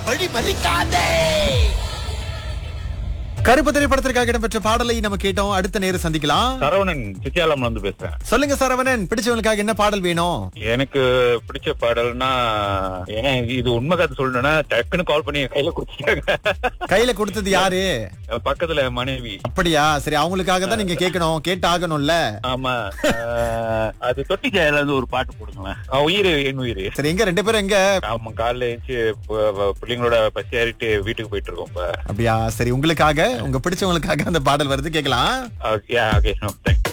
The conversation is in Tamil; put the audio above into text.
வழி மறிக்காதே கருப்பு திரைப்படத்திற்காக இடம்பெற்ற பாடலை நம்ம கேட்டோம் அடுத்த நேரம் சந்திக்கலாம் சரவணன் சித்தியாலம்ல இருந்து பேசுறேன் சொல்லுங்க சரவணன் பிடிச்சவங்களுக்காக என்ன பாடல் வேணும் எனக்கு பிடிச்ச பாடல்னா ஏன்னா இது உண்மை கதை சொல்லணும்னா டக்குன்னு கால் பண்ணி என் கையில கொடுத்துட்டாங்க கையில கொடுத்தது யாரு பக்கத்துல என் மனைவி அப்படியா சரி அவங்களுக்காக தான் நீங்க கேட்கணும் கேட்டு ஆகணும்ல ஆமா ஆஹ், அது தொட்டி ஜாயில இருந்து ஒரு பாட்டு போடுங்களேன் ஆஹ், உயிர் என் உயிர் சரி எங்க ரெண்டு பேரும் எங்க ஆமா காலைல எழுந்துச்சு ப- பிள்ளைங்களோட பசி ஏறிட்டு வீட்டுக்கு போயிட்டு இருக்கோம் இப்ப அப்படியா சரி உங்களுக்காக உங்க பிடிச்சவங்களுக்காக அந்த பாடல் வருது கேட்கலாம் ஓகே ஓகே தேங்க்ஸ்